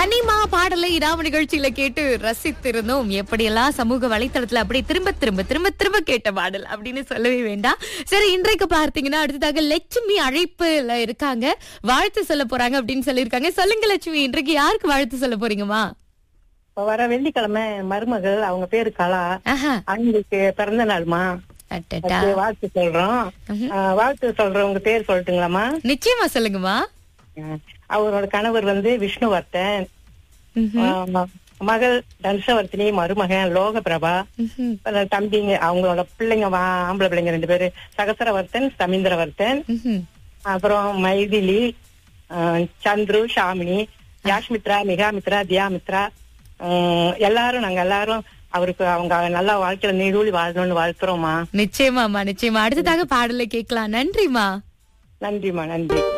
கனிமா பாடலை இராம நிகழ்ச்சியில கேட்டு ரசித்திருந்தோம் எப்படியெல்லாம் சமூக வலைத்தளத்துல அப்படி திரும்ப திரும்ப திரும்ப திரும்ப கேட்ட பாடல் அப்படின்னு சொல்லவே வேண்டாம் சரி இன்றைக்கு பார்த்தீங்கன்னா அடுத்ததாக லட்சுமி அழைப்புல இருக்காங்க வாழ்த்து சொல்ல போறாங்க அப்படின்னு சொல்லியிருக்காங்க சொல்லுங்க லட்சுமி இன்றைக்கு யாருக்கு வாழ்த்து சொல்ல போறீங்கம்மா இப்ப வர வெள்ளிக்கிழமை மருமகள் அவங்க பேரு கலா ஆஹா அவங்களுக்கு பிறந்த நாள்மா அட்டட்டா அதுக்கு வாழ்த்து சொல்றோம் ஆஹ் வாழ்த்து சொல்றவங்க பேர் சொல்லட்டுங்களாம்மா நிச்சயமா சொல்லுங்கம்மா ஆஹ் அவரோட கணவர் வந்து விஷ்ணுவர்த்தன் ம்ஹும். ஆஹ் மகள் தனுஷவர்த்தினி மருமகன் லோகபிரபா ம்ஹும். அப்புறம் தம்பிங்க அவங்களோட பிள்ளைங்க வா- ஆம்பளை பிள்ளைங்க ரெண்டு பேரு சகசரவர்த்தன் சமீந்திரவர்த்தன் ம்ஹும். அப்புறம் மைதிலி ஆஹ் சந்துரு ஷாமினி யாஷ்மித்ரா மிகாமித்ரா தியாமித்ரா ஆஹ் எல்லாரும் நாங்க எல்லாரும் அவருக்கு அவங்க நல்லா வாழ்க்கையில நீடூழி வாழணும்னு வாழ்த்துறோம்மா நிச்சயமாம்மா நிச்சயமா அடுத்ததாக பாடலை கேட்கலாம் நன்றிமா நன்றிம்மா நன்றி